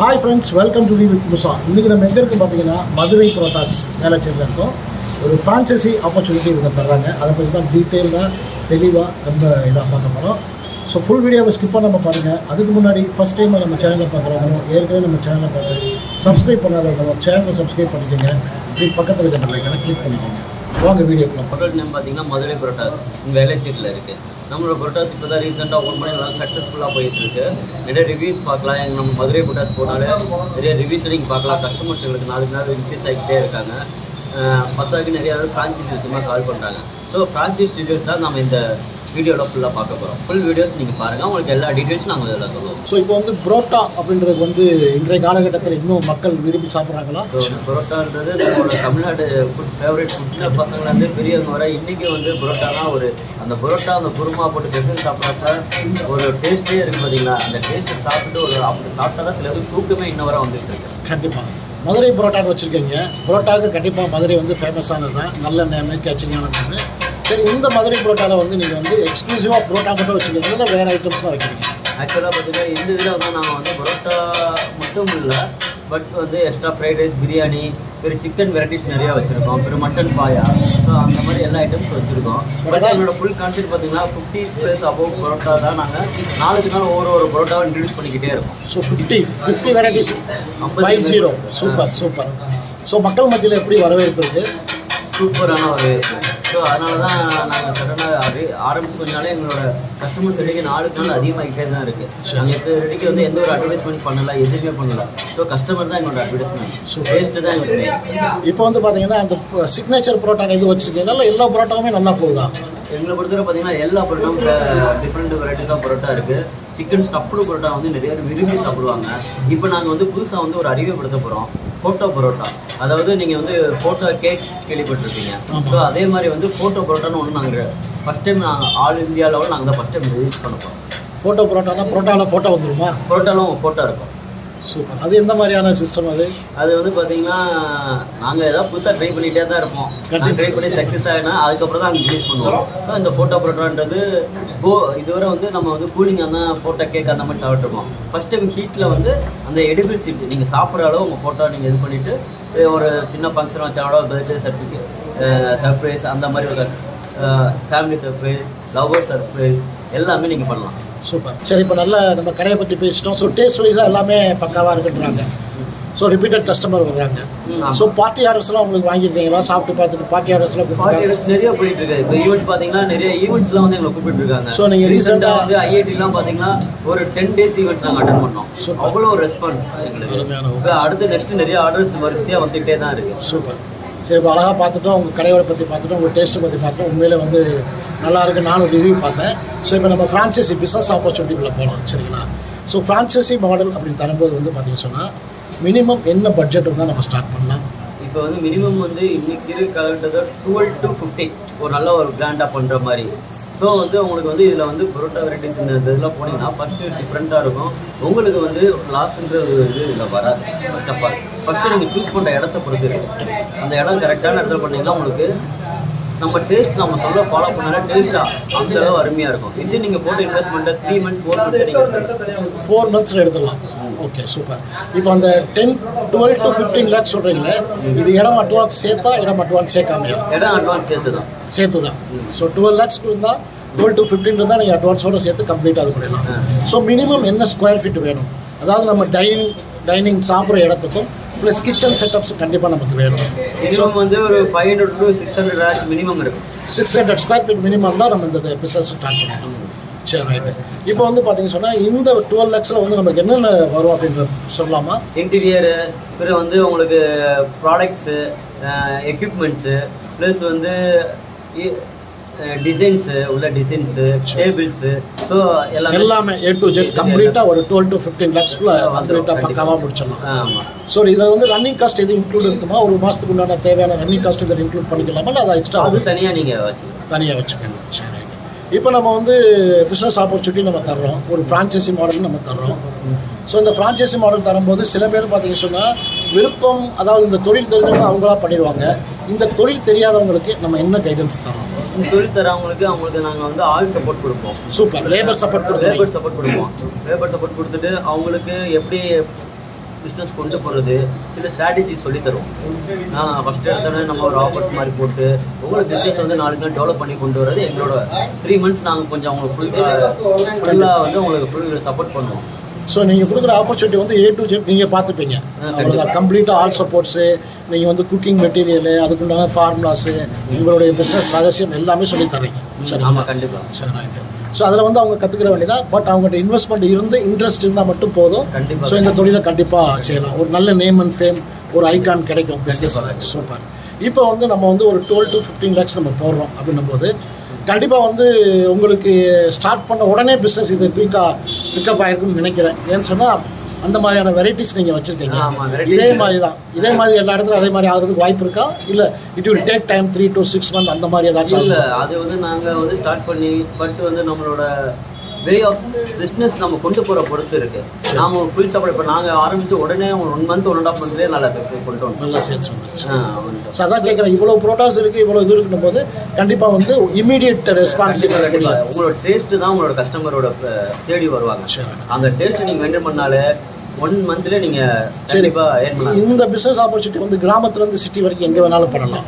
Hi friends welcome to with Musa இன்றைக்கி நம்ம எங்கே இருக்கோம் பார்த்தீங்கன்னா மதுரை புரோட்டாஸ் வேலைச்சேரியில் இருக்கோம் ஒரு ஃப்ரான்ச்சைசி ஆப்பர்ச்சுனிட்டி இவங்க தர்றாங்க அதை பற்றி தான் டீட்டெயிலாக தெளிவாக ரொம்ப இதாக பார்க்க போகிறோம் ஸோ ஃபுல் வீடியோவை ஸ்கிப் பண்ணாமல் பாருங்கள் அதுக்கு முன்னாடி ஃபஸ்ட் டைம் நம்ம சேனலை பார்க்குறவங்க ஏற்கனவே நம்ம சேனலை பார்த்து சப்ஸ்கிரைப் பண்ணாதவங்க சேனலை சப்ஸ்கிரைப் பண்ணிக்கோங்க இப்படி பக்கத்தில் இருக்கிற லைக்கனை கிளிக் பண்ணிக்கோங்க வாங்க வீடியோக்குள்ள ஹோட்டல் நேம் பார்த்தீங்கன்னா மதுரை புரோட்டாஸ் இங்கே வேலைச்சீட்டில் இருக்குது நம்மளோட புரோட்டாஸ் இப்போ தான் ரீசெண்டாக ஓப்பன் பண்ணி நல்லா சக்ஸஸ்ஃபுல்லாக போயிட்டு இருக்கு நிறைய ரிவ்யூஸ் பார்க்கலாம் எங்கள் நம்ம மதுரை புரோட்டாஸ் போனாலே நிறைய ரிவ்யூஸ் நீங்கள் பார்க்கலாம் கஸ்டமர்ஸ் எங்களுக்கு நாளுக்கு நாள் இன்க்ரீஸ் ஆகிட்டே இருக்காங்க அஹ் பத்தாக்கு நிறைய ஃப்ரான்ச்சைஸ் விஷயமா கால் பண்ணுறாங்க ஸோ ஃப்ரான்ச்சைஸ் டீட்டெயில்ஸ் தான் நம்ம இந்த வீடியோவில் ஃபுல்லாக பார்க்க போகிறோம் ஃபுல் வீடியோஸ் நீங்கள் பாருங்கள் உங்களுக்கு எல்லா டீட்டெயில்ஸும் நாங்கள் இதில் சொல்லுவோம் ஸோ இப்போ வந்து புரோட்டா அப்படின்றது வந்து இன்றைய காலகட்டத்தில் இன்னும் மக்கள் விரும்பி சாப்பிட்றாங்களா ஸோ பரோட்டான்றது நம்மளோட தமிழ்நாடு ஃபுட் ஃபேவரட் ஃபுட்ல பசங்கள்லேருந்து பெரியவங்க வர இன்றைக்கி வந்து பரோட்டானா ஒரு அந்த பரோட்டா அந்த குருமா போட்டு பெசன் சாப்பிட்றப்ப ஒரு டேஸ்ட்டே இருக்குது பார்த்தீங்களா அந்த டேஸ்ட்டை சாப்பிட்டு ஒரு அப்படி சாப்பிட்டா தான் சில பேருக்கு தூக்கமே இன்ன வரை வந்துட்டு இருக்கு கண்டிப்பாக மதுரை புரோட்டான்னு வச்சுருக்கீங்க புரோட்டாவுக்கு கண்டிப்பாக மதுரை வந்து ஃபேமஸானது தான் நல்ல நேமு கேச்சிங்கான நேமு சரி இந்த மதுரை புரோட்டாவில் வந்து நீங்கள் வந்து எக்ஸ்க்ளூசிவாக புரோட்டா மட்டும் வச்சுருக்கீங்க இல்லை வேறு ஐட்டம்ஸ்லாம் வைக்கிறீங்க ஆக்சுவலாக பார்த்தீங்கன்னா இந்த இதில் வந்து நாங்கள் வந்து பரோட்டா மட்டும் இல்லை பட் வந்து எக்ஸ்ட்ரா ஃப்ரைட் ரைஸ் பிரியாணி பெரிய சிக்கன் வெரைட்டிஸ் நிறையா வச்சுருக்கோம் பெரிய மட்டன் பாயா ஸோ அந்த மாதிரி எல்லா ஐட்டம்ஸ் வச்சுருக்கோம் பட் எங்களோட ஃபுல் கான்செப்ட் பார்த்தீங்கன்னா ஃபிஃப்டி ப்ளஸ் அபவ் பரோட்டா தான் நாங்கள் நாளுக்கு நாள் ஒவ்வொரு ஒரு பரோட்டாவை இன்ட்ரடியூஸ் பண்ணிக்கிட்டே இருக்கோம் so fifty fifty varieties five zero super super so மக்கள் மத்தியில் எப்படி வரவேற்பு இருக்குது சூப்பரான ஒரு ஸோ அதனால தான் நாங்கள் சடனாக அது ஆரம்பிச்சு கொஞ்ச நாளே எங்களோட கஸ்டமர்ஸ் ரெடிக்கு நாளுக்கு நாள் அதிகமாகிட்டே தான் இருக்குது நாங்கள் எந்த ரெடிக்கு வந்து எந்த ஒரு அட்வர்டைஸ்மெண்ட் பண்ணல எதுவுமே பண்ணல ஸோ கஸ்டமர் தான் எங்களோட அட்வர்டைஸ்மெண்ட் டேஸ்ட்டு தான் எங்களுக்கு main. இப்போ வந்து பார்த்தீங்கன்னா அந்த சிக்னேச்சர் புரோட்டா இது வச்சுருக்கீங்க இல்லை எல்லா புரோட்டாவுமே நல்லா போகுதா எங்களை பொறுத்தவரை பார்த்தீங்கன்னா எல்லா பரோட்டாவும் டிஃப்ரெண்ட் வெரைட்டிஸ் ஆஃப் பரோட்டா இருக்குது சிக்கன் ஸ்டஃப்டு பரோட்டா வந்து நிறைய பேர் விரும்பி சாப்பிடுவாங்க இப்போ நாங்கள் வந்து புதுசாக வந்து ஒரு அறிமுகப்படுத்த போகிறோம் ஃபோட்டோ பரோட்டா அதாவது நீங்கள் வந்து ஃபோட்டோ கேக் கேள்விப்பட்டிருப்பீங்க ஸோ அதே மாதிரி வந்து ஃபோட்டோ பரோட்டான்னு ஒன்று நாங்கள் ஃபஸ்ட் டைம் நாங்கள் ஆல் இந்தியா லெவல் நாங்கள் தான் ஃபஸ்ட் டைம் ரிலீஸ் பண்ண போகிறோம் ஃபோட்டோ புரோட்டானா புரோட்டாவில் ஃபோட்டோ வந்துருமா பரோட்டாலும் ஃபோட்டோ இருக்கும் சூப்பர் அது எந்த மாதிரியான சிஸ்டம் அது அது வந்து பார்த்தீங்கன்னா நாங்கள் ஏதாவது புதுசாக ட்ரை பண்ணிகிட்டே தான் இருப்போம் கண்டிப்பா. ட்ரை பண்ணி சக்ஸஸ் ஆகினா அதுக்கப்புறம் தான் ரிலீஸ் பண்ணுவோம் ஸோ இந்த ஃபோட்டோ பரோட்டான்றது கோ இதுவரை வந்து நம்ம வந்து கூலிங் அந்த ஃபோட்டோ கேக் அந்த மாதிரி சாப்பிட்ருப்போம் ஃபஸ்ட் டைம் ஹீட்டில் வந்து அந்த எடிபிள் சீட் நீங்கள் சாப்பிட்ற அளவு உங்கள் ஃபோட்டோ நீங்கள் இது பண்ணிவிட்டு ஒரு சின்ன ஃபங்க்ஷன் வச்சாலோ பர்த்டே சர்டிஃபிகேட் சர்ப்ரைஸ் அந்த மாதிரி ஒரு ஃபேமிலி சர்ப்ரைஸ் லவர் சர்ப்ரைஸ் எல்லாமே நீங்கள் பண்ணலாம் சூப்பர் சரி இப்போ நல்ல நம்ம கடையை பற்றி பேசிட்டோம் ஸோ டேஸ்ட் வைஸாக எல்லாமே பக்காவாக இருக்குன்றாங்க ஸோ ரிப்பீட்டட் கஸ்டமர் வர்றாங்க ம், ஆமா. ஸோ பார்ட்டி ஆர்டர்ஸ்லாம் உங்களுக்கு வாங்கியிருக்கீங்களா சாப்பிட்டு பார்த்துட்டு பார்ட்டி ஆர்டர்ஸ்லாம் பார்ட்டி கொடுத்துருக்காங்க ஈவெண்ட்ஸ் நிறைய போயிட்டு இருக்கு இப்போ ஈவெண்ட்ஸ் பாத்தீங்கன்னா நிறைய ஈவெண்ட்ஸ்லாம் வந்து எங்களை கூப்பிட்டு இருக்காங்க So, நீங்க ரீசெண்டா recent-ஆ- வந்து ஐஐடிலாம் பாத்தீங்கன்னா ஒரு டென் டேஸ் ஈவெண்ட்ஸ் நாங்க அட்டன் பண்ணோம் Super. அவ்வளோ ரெஸ்பான்ஸ் எங்களுக்கு அருமையான இப்போ அடுத்து நெக்ஸ்ட் நிறைய ஆர்டர்ஸ் வரிசையா வந்துட்டே தான் இருக்கு சூப்பர் சரி இப்போ அழகாக பார்த்துட்டோம் உங்கள் கடையோட பற்றி பார்த்துட்டோம் உங்கள் டேஸ்ட்டை பற்றி பார்த்துட்டோம் உண்மையிலே வந்து நல்லா இருக்கு நானும் ரிவ்யூ பார்த்தேன் ஸோ இப்போ நம்ம ஃப்ரான்ச்சைசி பிஸ்னஸ் ஆப்பர்ச்சுனிட்டிக்குள்ளே போகலாம் சரிங்களா ஸோ ஃப்ரான்ச்சைசி மாடல் அப்படின்னு தரும்போது வந்து பார்த்தீங்கன்னு சொன்னால் மினிமம் என்ன பட்ஜெட் இருந்தால் நம்ம ஸ்டார்ட் பண்ணலாம் இப்போ வந்து மினிமம் வந்து இன்னைக்கு இருக்க காலகட்டத்தில் டுவெல் டு ஃபிஃப்டீன் ஒரு நல்ல ஒரு கிராண்டாக பண்ணுற மாதிரி ஸோ வந்து உங்களுக்கு வந்து இதில் வந்து பரோட்டா வெரைட்டிஸ் இந்த இதெல்லாம் போனீங்கன்னா ஃபஸ்ட்டு டிஃப்ரெண்ட்டாக இருக்கும் உங்களுக்கு வந்து லாஸ்ன்ற ஒரு இது இதில் வராது ஃபர்ஸ்ட் ஆஃப் ஆல் ஃபஸ்ட்டு நீங்கள் சூஸ் பண்ணுற இடத்த பொறுத்து இருக்கு அந்த இடம் கரெக்டான இடத்துல பண்ணீங்கன்னா உங்களுக்கு நம்ம டேஸ்ட் நம்ம சொல்ல ஃபாலோ பண்ணாலே டேஸ்ட்டாக அந்த அளவு அருமையாக இருக்கும் இது நீங்கள் போட்டு இன்வெஸ்ட்மெண்ட்டை த்ரீ மந்த்ஸ் ஃபோர் மந்த்ஸ் நீங்கள் ஃபோர் மந்த்ஸில் எடுத்துடலாம் ஓகே சூப்பர் இப்போ அந்த ten twelve to fifteen lakhs சொல்கிறீங்களே இது இடம் அட்வான்ஸ் சேர்த்தா இடம் அட்வான்ஸ் சேர்க்காமையா இடம் அட்வான்ஸ் சேர்த்து தான் சேர்த்து தான் ஸோ டுவெல் லேக்ஸ்க்கு இருந்தால் டுவெல் டு ஃபிஃப்டீன் இருந்தால் நீங்கள் அட்வான்ஸோட சேர்த்து கம்ப்ளீட் அது பண்ணிடலாம் ஸோ மினிமம் என்ன ஸ்கொயர் ஃபீட் வேணும் அதாவது நம்ம டைனிங் டைனிங் சாப்பிட்ற இடத்துக்கும் ப்ளஸ் கிச்சன் செட்டப்ஸ் கண்டிப்பாக நமக்கு வேணும் மினிமம் வந்து ஒரு five hundred to six hundred ஆச்சு மினிமம் இருக்கும் six hundred square feet minimum தான் நம்ம இந்த பிஸ்னஸ் ஸ்டார்ட் பண்ணணும் சரி ரைட்டு இப்போ வந்து பார்த்தீங்கன்னு சொன்னால் இந்த டுவெல் லேக்ஸில் வந்து நமக்கு என்னென்ன வரும் அப்படின்றது சொல்லலாமா இன்டீரியரு பிறகு வந்து உங்களுக்கு ப்ராடக்ட்ஸு எக்யூப்மெண்ட்ஸு ப்ளஸ் வந்து டிசைன்ஸு உள்ள டிசைன்ஸு டேபிள்ஸு ஸோ எல்லாமே எல்லாமே ஏ டு ஜெட் கம்ப்ளீட்டாக ஒரு டுவெல் டு ஃபிஃப்டீன் லேக்ஸ்க்குள்ளே கம்ப்ளீட்டாக பக்காவாக முடிச்சிடலாம் ஆமாம் ஸோ இதில் வந்து ரன்னிங் காஸ்ட் எதுவும் இன்க்ளூட் இருக்குமா ஒரு மாதத்துக்கு உண்டான தேவையான ரன்னிங் காஸ்ட் இதில் இன்க்ளூட் பண்ணிக்கலாமா இல்லை அதை எக்ஸ்ட்ரா அது தனியாக நீங்கள் வச்சுக்கலாம் தனியாக வச்சுக்கணும் சரி இப்போ நம்ம வந்து பிஸ்னஸ் ஆப்பர்ச்சுனிட்டி நம்ம தர்றோம் ஒரு ஃப்ரான்ச்சைசி மாடல் நம்ம தர்றோம் ஸோ இந்த ஃப்ரான்ச்சைசி மாடல் தரும்போது சில பேர் பார்த்தீங்கன்னு சொன்னால் விருப்பம் அதாவது இந்த தொழில் தெரிஞ்சவங்க அவங்களா பண்ணிடுவாங்க இந்த தொழில் தெரியாதவங்களுக்கு நம்ம என்ன கைடன்ஸ் தரோம் இந்த தொழில் தரவங்களுக்கு அவங்களுக்கு நாங்கள் வந்து ஆள் சப்போர்ட் கொடுப்போம் சூப்பர் லேபர் சப்போர்ட் கொடுத்துருங்க லேபர் சப்போர்ட் கொடுப்போம் லேபர் சப்போர்ட் கொடுத்துட்டு அவங்களுக்கு எப்படி பிஸ்னஸ் கொண்டு போகிறது சில ஸ்ட்ராட்டஜி சொல்லி தருவோம் நான் ஃபஸ்ட் எடுத்தோடனே நம்ம ஒரு ஆஃபர்ஸ் மாதிரி போட்டு உங்களோட பிஸ்னஸ் வந்து நாலு நாள் டெவலப் பண்ணி கொண்டு வரது எங்களோட த்ரீ மந்த்ஸ் நாங்கள் கொஞ்சம் அவங்களுக்கு ஃபுல் ஃபுல்லாக வந்து உங்களுக்கு ஃபுல் சப்போர்ட் பண்ணுவோம் ஸோ நீங்கள் கொடுக்குற ஆப்பர்ச்சுனிட்டி வந்து ஏ டு ஜெட் நீங்கள் பார்த்துப்பீங்க அவ்வளோதான் கம்ப்ளீட்டாக ஆல் சப்போர்ட்ஸு நீங்கள் வந்து குக்கிங் மெட்டீரியலு அதுக்குண்டான ஃபார்முலாஸு உங்களுடைய பிஸ்னஸ் ரகசியம் எல்லாமே சொல்லி தர்றீங்க சரிங்களா ஆமாம் கண்டிப்பாக சரி ரைட்டு ஸோ அதில் வந்து அவங்க கற்றுக்கிற வேண்டியதா பட் அவங்ககிட்ட இன்வெஸ்ட்மெண்ட் இருந்து இன்ட்ரெஸ்ட் இருந்தால் மட்டும் போதும் கண்டிப்பா. ஸோ இந்த தொழிலை கண்டிப்பாக செய்யலாம் ஒரு நல்ல நேம் அண்ட் ஃபேம் ஒரு ஐகான் கிடைக்கும் பிஸ்னஸ் கண்டிப்பா. சூப்பர் இப்போ வந்து நம்ம வந்து ஒரு டுவெல் டு ஃபிஃப்டீன் லேக்ஸ் நம்ம போடுறோம் அப்படின்னும் போது கண்டிப்பாக வந்து உங்களுக்கு ஸ்டார்ட் பண்ண உடனே பிஸ்னஸ் இது குயிக்காக பிக்கப் ஆயிருக்கும்னு நினைக்கிறேன் ஏன்னு சொன்னால் அந்த மாதிரியான வெரைட்டிஸ் நீங்கள் வச்சுருக்கீங்க ஆமா, varieties. இதே மாதிரி தான் இதே மாதிரி எல்லா இடத்துலையும் அதே மாதிரி ஆகிறதுக்கு வாய்ப்பு இருக்கா இல்லை it will take time three to six month அந்த மாதிரி ஏதாச்சும் இல்ல அது வந்து நாங்க வந்து ஸ்டார்ட் பண்ணி பட் வந்து நம்மளோட வே ஆஃப் பிஸ்னஸ் நம்ம கொண்டு போற பொறுத்து இருக்கு நாம ஃபுல் சப்போர்ட் இப்போ நாங்க ஆரம்பிச்ச உடனே one month one and half மந்த்லேயே நல்லா சக்ஸஸ் கொண்டு வந்தோம் நல்ல சேல்ஸ் வந்துருச்சு ஆ, வந்துட்டோம். ஸோ அதான் கேட்குறேன் இவ்வளோ ப்ரோட்டாஸ் இருக்குது இவ்வளோ இது இருக்குன்னும் போது கண்டிப்பாக வந்து இமீடியட் ரெஸ்பான்ஸ் கண்டிப்பா, கண்டிப்பா. உங்களோட டேஸ்ட் தான் உங்களோட கஸ்டமரோட தேடி வருவாங்க சரி அந்த டேஸ்ட் நீங்க மெயின்டைன் பண்ணாலே ஒன் மந்த்ல நீங்க சரி கண்டிப்பா ஏர்ன் பண்ணலாம் இந்த பிஸ்னஸ் ஆப்பர்ச்சுனிட்டி வந்து கிராமத்துலேருந்து சிட்டி வரைக்கும் எங்கே வேணாலும் பண்ணலாம்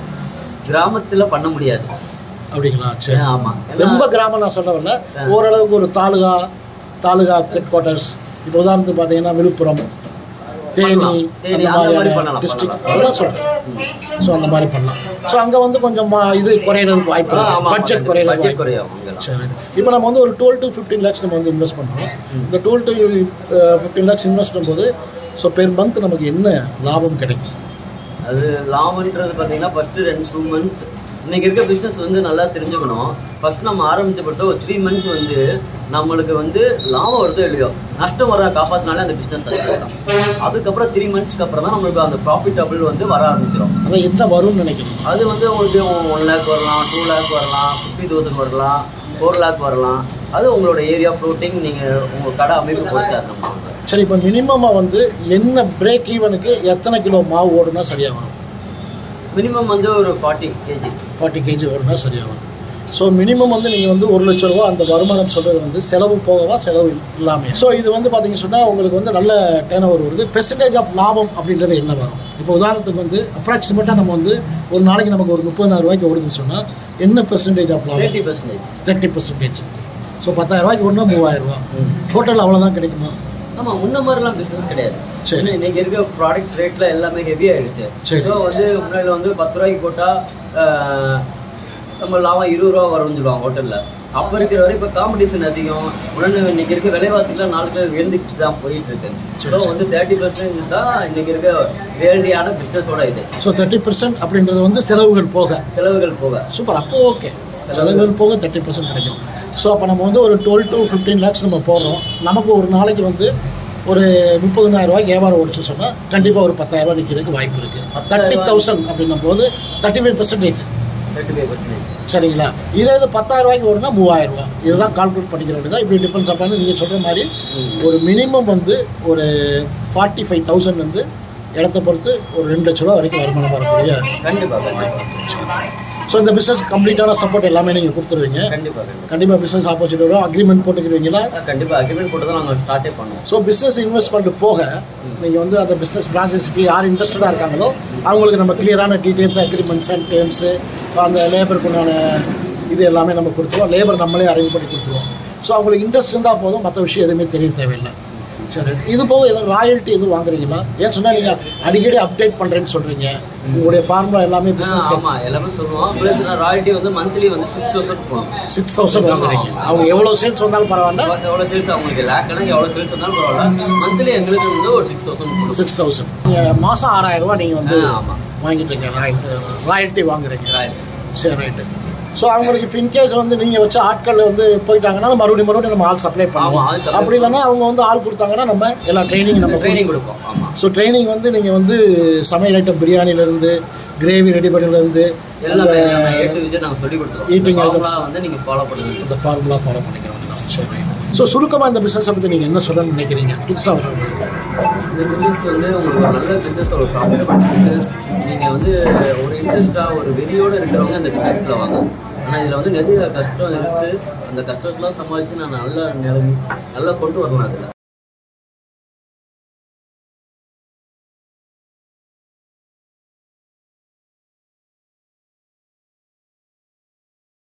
கிராமத்துல பண்ண முடியாது அப்படிங்களா சரி ஏன், ஆமா ஏன்னா- ரொம்ப கிராமம் நான் சொல்ல வரல ஓரளவுக்கு ஒரு தாலுகா தாலுகா ஹெட் குவார்ட்டர்ஸ் இப்போ உதாரணத்துக்கு பார்த்தீங்கன்னா விழுப்புரம் தேனி பண்ணலாம். தேனி, அந்த அந்த மாதிரி மாதிரியான பண்ணலாம், டிஸ்ட்ரிக்ட் பண்ணலாம். அதெல்லாம் சொல்கிறேன் ஸோ அந்த மாதிரி பண்ணலாம் ஸோ அங்கே வந்து கொஞ்சம் மா- இது குறையிறதுக்கு வாய்ப்பு ஆ, இருக்கு ஆமா, பட்ஜெட் ஆமா. குறையிறதுக்கு பட்ஜெட் வாய்ப்பு குறையும் அங்கெல்லாம். சரி இப்போ நம்ம வந்து ஒரு டுவெல் டு ஃபிஃப்டீன் லேக்ஸ் நம்ம வந்து இன்வெஸ்ட் பண்ணுறோம் இந்த twelve to fifteen lakhs invest பண்ணும்போது ஸோ பெர் மந்த் நமக்கு என்ன லாபம் கிடைக்கும் அது லாபம்ன்றது பார்த்தீங்கன்னா ஃபஸ்ட்டு ரெண்டு டூ மந்த்ஸ் இன்னைக்கு இருக்க பிஸ்னஸ் வந்து நல்லா தெரிஞ்சுக்கணும் ஃபர்ஸ்ட் நம்ம ஆரம்பிச்சப்பட்ட ஒரு த்ரீ மந்த்ஸ் வந்து நம்மளுக்கு வந்து லாபம் வருதோ இல்லையோ நஷ்டம் வர காப்பாத்தினாலே அந்த பிஸ்னஸ் சக்ஸஸ் தான் அதுக்கப்புறம் த்ரீ மந்த்ஸ்க்கு அப்புறம் தான் நம்மளுக்கு அந்த ப்ராஃபிட்டபிள் வந்து வர ஆரம்பிச்சிடும் அதான் என்ன வரும்னு நினைக்கிறீங்க அது வந்து உங்களுக்கு ஒன் லேக் வரலாம் டூ லேக் வரலாம் ஃபிஃப்டி தௌசண்ட் வரலாம் ஃபோர் லேக் வரலாம் அது உங்களோட ஏரியா ஃப்ளோட்டிங் நீங்கள் உங்கள் கடை அமைப்பு பொறுத்து அது நம்ம சரி இப்போ மினிமமாக வந்து என்ன பிரேக் ஈவனுக்கு எத்தனை கிலோ மாவு ஓடுனா சரியாக வரும் மினிமம் வந்து ஒரு ஃபார்ட்டி கேஜி ஃபார்ட்டி கேஜி ஓடுனா சரியாக வரும் ஸோ மினிமம் வந்து நீங்கள் வந்து ஒரு லட்ச ரூபா அந்த வருமானம் சொல்கிறது வந்து செலவு போகவா செலவு இல்லாமல் ஸோ இது வந்து பார்த்தீங்க சொன்னால் உங்களுக்கு வந்து நல்ல டேர்ன் ஓவர் வருது பெர்சன்டேஜ் ஆஃப் லாபம் அப்படின்றது என்ன வரும் இப்போ உதாரணத்துக்கு வந்து அப்ராக்சிமேட்டாக நம்ம வந்து ஒரு நாளைக்கு நமக்கு ஒரு முப்பதாயிரம் ரூபாய்க்கு ஓடுதுன்னு சொன்னால் என்ன பெர்சன்டேஜ் ஆஃப் லாபம் thirty percentage thirty percentage so பத்தாயிரம் ரூபாய்க்கு ஒன்றா மூவாயிரம் ரூபா டோட்டல் அவ்வளோதான் கிடைக்குமா ஆமா முன்ன மாதிரிலாம் பிசினஸ் கிடையாது சரி. ஏன்னா இன்னைக்கு இருக்க ப்ராடக்ட்ஸ் ரேட்ல எல்லாமே ஹெவி ஆயிடுச்சு சரி. ஸோ வந்து முன்னாடி வந்து பத்து ரூபாய்க்கு போட்டா ஆஹ், நம்ம லாபம் இருபது ரூபா வரும்னு சொல்லுவாங்க ஹோட்டல்ல அப்ப இருக்கிற வரை இப்போ காம்படிஷன் அதிகம் உடனே இன்னைக்கு இருக்க விலைவாசிலாம் நாளுக்கு எழுந்துட்டு தான் போயிட்டு இருக்கு சரி, ஸோ வந்து தேர்ட்டி பர்சன்ட் தான் இன்னைக்கு இருக்க ரியல்டியான பிஸ்னஸோட இது ஸோ தேர்ட்டி பர்சன்ட் அப்படின்றது வந்து செலவுகள் போக செலவுகள் போக சூப்பர் அப்போ ஓகே செலவுகள் போக தேர்ட்டி பர்சன்ட் கிடைக்கும் ஸோ அப்போ நம்ம வந்து ஒரு டுவெல் டு ஃபிஃப்டீன் லேக்ஸ் நம்ம போடுறோம் நமக்கு ஒரு நாளைக்கு வந்து ஒரு முப்பதுனாயிரம் ரூபாய்க்கு வியாபாரம் ஓடிச்சு சொன்னால் கண்டிப்பாக ஒரு பத்தாயிரம் ரூபாய் நிற்கிறதுக்கு வாய்ப்பு இருக்குது தேர்ட்டி தௌசண்ட் அப்படின்னும் போது thirty five percentage thirty five percentage சரிங்களா இதே இது பத்தாயிரம் ரூபாய்க்கு ஓடுனா மூவாயிரம் ரூபாய் இதுதான் கால்குலேட் பண்ணிக்கிற வேண்டியதான் இப்படி டிஃபரன்ஸ் அப்போ நீங்கள் சொல்கிற மாதிரி ஒரு மினிமம் வந்து ஒரு ஃபார்ட்டி ஃபைவ் தௌசண்ட் வந்து இடத்த பொறுத்து ஒரு ரெண்டு லட்ச ரூபா வரைக்கும் வருமானம் வரக்கூடிய கண்டிப்பா கண்டிப்பா ஸோ இந்த பிஸ்னஸ் கம்ப்ளீட்டான சப்போர்ட் எல்லாமே நீங்கள் கொடுத்துருவீங்க கண்டிப்பா கண்டிப்பா கண்டிப்பாக பிஸ்னஸ் ஆப்பர்ச்சுனிட்டி அக்ரிமெண்ட் போட்டுக்கிறீங்களா கண்டிப்பா அக்ரிமெண்ட் போட்டு தான் நாங்கள் ஸ்டார்ட்டே பண்ணுவோம் ஸோ பிஸ்னஸ் இன்வெஸ்ட்மெண்ட் போக நீங்கள் வந்து அந்த பிஸ்னஸ் பிரான்ச்சஸ்க்கு யார் இன்ட்ரெஸ்டடாக இருக்காங்களோ அவங்களுக்கு நம்ம கிளியரான டீட்டெயில்ஸ் அக்ரிமெண்ட்ஸ் அண்ட் டேர்ம்ஸு அந்த லேபருக்கு உண்டான இது எல்லாமே நம்ம கொடுத்துருவோம் லேபர் நம்மளே அரேஞ்ச் பண்ணி கொடுத்துருவோம் ஸோ அவங்களுக்கு இன்ட்ரெஸ்ட் இருந்தால் போதும் மற்ற விஷயம் எதுவுமே தெரிய தேவையில்லை சரி இது போக எதுவும் ராயல்ட்டி எதுவும் வாங்குறீங்களா ஏன் சொன்னால் நீங்கள் அடிக்கடி அப்டேட் பண்ணுறேன்னு சொல்கிறீங்க உங்களுடைய ஃபார்முலா எல்லாமே பிஸ்னஸ் ஆமா எல்லாமே சொல்லுவோம் ப்ளஸ் ராயல்ட்டி வந்து மந்த்லி வந்து சிக்ஸ் தௌசண்ட் போகணும் சிக்ஸ் தௌசண்ட் வாங்குறீங்க அவங்க எவ்வளோ சேல்ஸ் வந்தாலும் பரவாயில்ல எவ்வளோ சேல்ஸ் அவங்களுக்கு லேக் கணக்கு எவ்வளோ சேல்ஸ் வந்தாலும் பரவாயில்ல மந்த்லி எங்களுக்கு வந்து ஒரு சிக்ஸ் தௌசண்ட் கொடுக்கும் சிக்ஸ் தௌசண்ட் நீங்கள் மாதம் ஆறாயிரம் ரூபாய் நீங்கள் வந்து ஆமா வாங்கிட்டு இருக்கீங்க ராயல்ட்டி ராயல்ட்டி வாங்குறீங்க ராயல்ட்டி சரி ரைட்டு ஸோ அவங்களுக்கு இப்போ இன்கேஸ் வந்து நீங்கள் வச்ச ஆட்கள் வந்து போயிட்டாங்கன்னா மறுபடியும் மறுபடியும் நம்ம ஆள் சப்ளை ஆமா, பண்ணுவோம் ஆள் supply அப்படி இல்லைன்னா அவங்க வந்து ஆள் கொடுத்தாங்கன்னா நம்ம எல்லா ட்ரைனிங் நம்ம ட்ரைனிங் கொடுப்போம் ஆமா ஸோ ட்ரைனிங் வந்து நீங்கள் வந்து சமையல் ஐட்டம் பிரியாணிலேருந்து கிரேவி ரெடி பண்ணிலேருந்து எல்லாமே நம்ம ஏ டு விஜய் நாங்கள் சொல்லி கொடுத்துருவோம் Eating இந்த items. formula வந்து நீங்கள் ஃபாலோ பண்ணுவீங்க இந்த ஃபார்முலா ஃபாலோ பண்ணிக்க வேண்டியதான் சரி ரைட் ஸோ சுருக்கமாக இந்த பிஸ்னஸை பற்றி நீங்கள் என்ன சொல்லணும்னு நினைக்கிறீங்க புதுசாக வரவங்களுக்கு இந்த பிஸ்னஸ் வந்து உங்களுக்கு ஒரு நல்ல பிஸ்னஸ் ஒரு ப்ராஃபிட்டபிள் பிஸ்னஸ் நீங்கள் வந்து ஒரு இன்ட்ரெஸ்ட்டாக ஒரு வெறியோடு இருக்கிறவங்க இந்த பிஸ்னஸ்க்குள்ள வாங்க ஆனால் இதில் வந்து நிறைய கஷ்டம் இருக்குது அந்த கஷ்டத்தெலாம் சமாளித்து நான் நல்ல நிலைமை நல்லா கொண்டு வரலாம் அதில்